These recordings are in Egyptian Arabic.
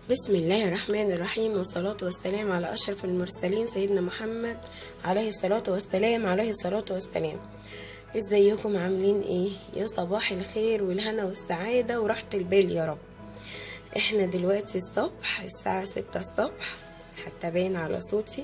بسم الله الرحمن الرحيم والصلاة والسلام على أشرف المرسلين سيدنا محمد عليه الصلاة والسلام عليه الصلاة والسلام ازيكم عاملين ايه يا صباح الخير والهنا والسعادة وراحة البال يا رب احنا دلوقتي الصبح الساعة ستة الصبح حتى باين على صوتي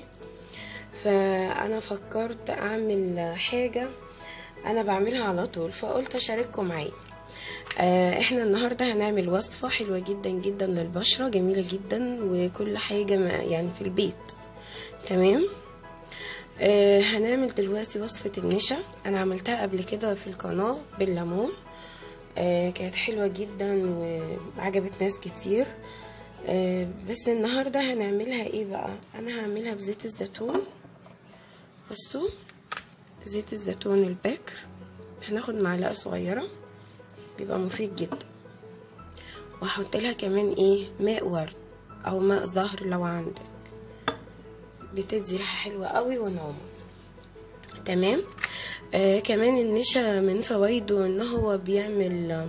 فانا فكرت اعمل حاجة انا بعملها على طول فقلت اشارككم معايا آه، احنا النهاردة هنعمل وصفة حلوة جدا جدا للبشرة جميلة جدا وكل حاجة ما- يعني في البيت تمام آه، هنعمل دلوقتي وصفة النشا انا عملتها قبل كده في القناة بالليمون آه، كانت حلوة جدا وعجبت ناس كتير آه، بس النهاردة هنعملها ايه بقى انا هعملها بزيت الزيتون بصوا زيت الزيتون البكر هناخد معلقة صغيرة بيبقى مفيد جدا وهحط لها كمان ايه ماء ورد او ماء زهر لو عندك بتدي ريحه حلوه قوي ونعومه تمام آه كمان النشا من فوائده ان هو بيعمل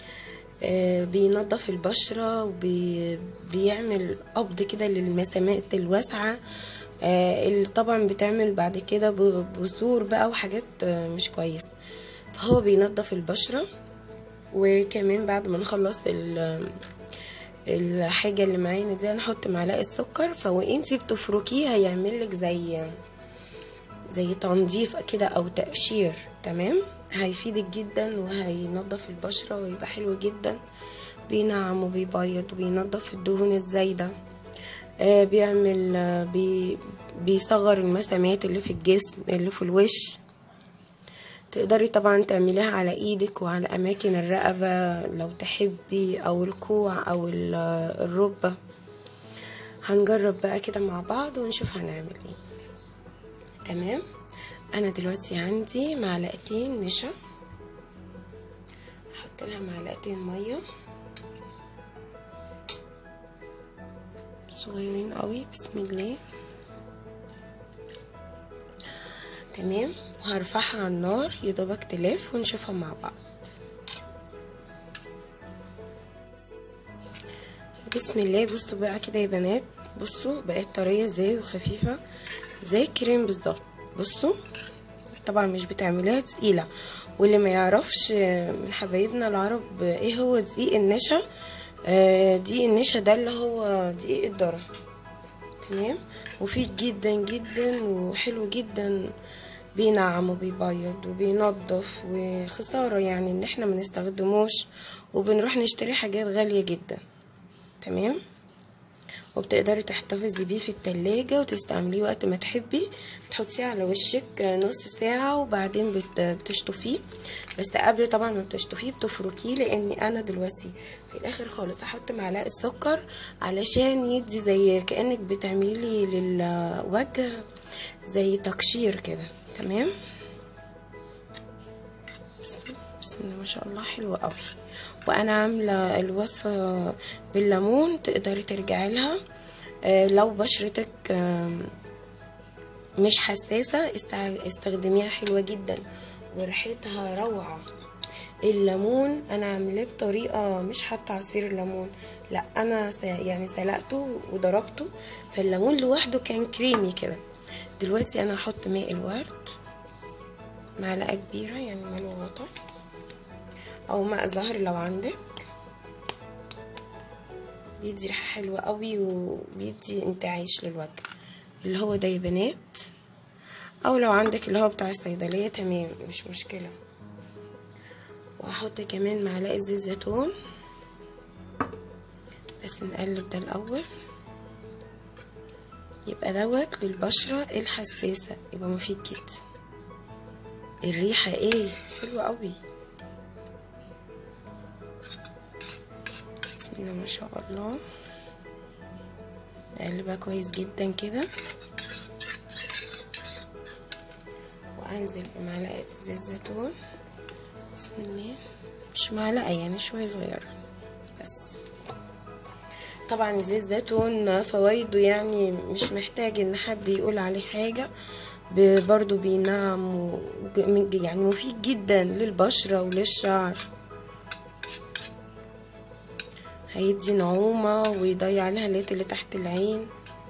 آه بينظف البشرة وبيعمل قبض كده للمسامات الواسعة آه اللي طبعا بتعمل بعد كده ب- بثور بقى وحاجات آه مش كويسة فهو بينظف البشرة وكمان بعد ما نخلص ال الحاجة اللي معانا دي هنحط معلقة سكر فوانتي بتفركيه هيعملك زي زي تنظيف كده او تقشير تمام هيفيدك جدا وهينظف البشرة ويبقى حلو جدا بينعم وبيبيض وبينظف الدهون الزايدة آه بيعمل آه بي بيصغر المسامات اللي في الجسم اللي في الوش تقدري طبعا تعمليها على ايدك وعلى اماكن الرقبة لو تحبي او الكوع او ال- الركبة هنجرب بقى كده مع بعض ونشوف هنعمل ايه تمام انا دلوقتي عندي معلقتين نشا احط لها معلقتين ميه صغيرين قوي بسم الله تمام وهرفعها على النار يدوبك تلف ونشوفها مع بعض بسم الله بصوا بقى كده يا بنات بصوا بقت طريه ازاي وخفيفه زي الكريم بالظبط بصوا طبعا مش بتعمليها تقيله واللي ما يعرفش من حبايبنا العرب ايه هو دقيق النشا آه، دقيق النشا ده اللي هو دقيق الذره تمام مفيد جدا جدا وحلو جدا بينعم وبيبيض وبينظف وخسارة يعني ان احنا ما نستخدموش وبنروح نشتري حاجات غالية جدا تمام وبتقدري تحتفظي بيه في التلاجة وتستعمليه وقت ما تحبي تحطيه على وشك نص ساعة وبعدين بت- بتشطفيه بس قبل طبعا ما بتشطفيه بتفركيه لاني انا دلوقتي في الاخر خالص هحط معلقة سكر علشان يدي زي كأنك بتعملي للوجه زي تقشير كده تمام بسم- بسم الله ما شاء الله حلوة قوي وانا عاملة الوصفة بالليمون تقدري ترجعي لها آه، لو بشرتك آم، مش حساسة استع- استخدميها حلوة جدا وريحتها روعة الليمون انا عاملاه بطريقه مش حاطه عصير الليمون لا انا س- يعني سلقته وضربته فالليمون لوحده كان كريمي كده دلوقتي انا هحط ماء الورد معلقه كبيره يعني ملو غطا او ماء زهر لو عندك بيدي ريحه حلوه قوي وبيدي انتعاش للوجه اللي هو ده يا بنات او لو عندك اللي هو بتاع الصيدليه تمام مش مشكله وهحط كمان معلقه زيت زيتون بس نقلب ده الاول يبقى دوت للبشره الحساسه يبقى مفيد جدا الريحه ايه حلوه قوي بسم الله ما شاء الله نقلبها كويس جدا كده وانزل بمعلقه زيت زيتون بسم الله مش معلقه يعني شويه صغيره بس طبعا زيت زيتون فوائده يعني مش محتاج ان حد يقول عليه حاجه ب- برضو بينعم و- يعني مفيد جدا للبشره وللشعر هيدي نعومة ويضيع الهالات اللي تحت العين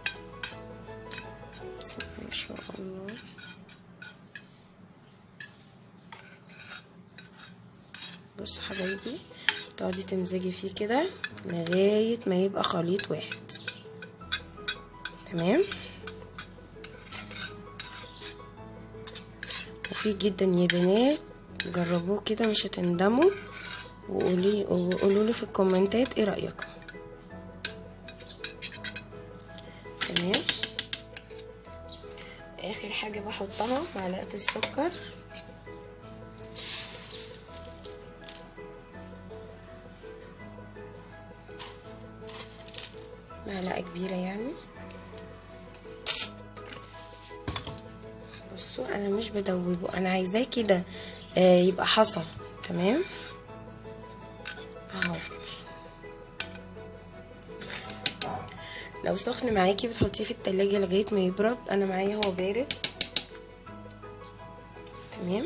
بسم الله ما شاء الله بصوا حبايبي تقعدي تمزجي فيه كده لغاية ما يبقى خليط واحد تمام مفيد جدا يا بنات جربوه كده مش هتندموا وقولي وقولوا لي في الكومنتات ايه رايكم تمام اخر حاجه بحطها معلقه السكر معلقه كبيره يعني بصوا انا مش بدوبه انا عايزاه كده آه يبقى حصى تمام اهو لو سخن معاكي بتحطيه في التلاجة لغاية ما يبرد انا معايا هو بارد تمام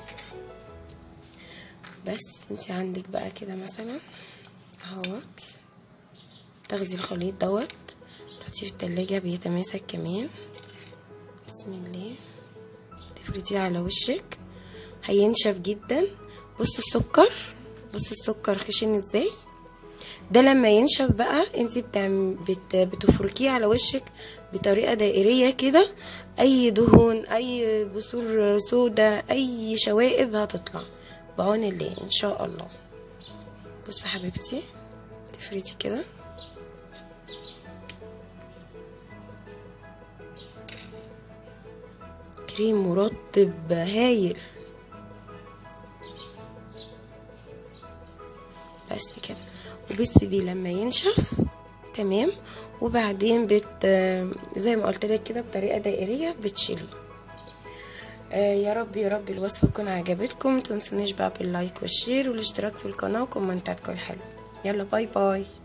بس انتي عندك بقى كده مثلا اهوت تاخدي الخليط دوت تحطيه في التلاجة بيتماسك كمان بسم الله تفرديه على وشك هينشف جدا بصوا السكر بصوا السكر خشن ازاي ده لما ينشف بقى انت بتعم بت بتفركيه على وشك بطريقه دائريه كده اي دهون اي بثور سودا اي شوائب هتطلع بعون الله ان شاء الله بصوا حبيبتي تفردي كده كريم مرطب هايل بس كده وبتسيبيه لما ينشف تمام وبعدين بت زي ما قلت لك كده بطريقه دائريه بتشيليه آه يا رب يا رب الوصفه تكون عجبتكم متنسونيش بقى باللايك والشير والاشتراك في القناه وكومنتاتكم الحلوه يلا باي باي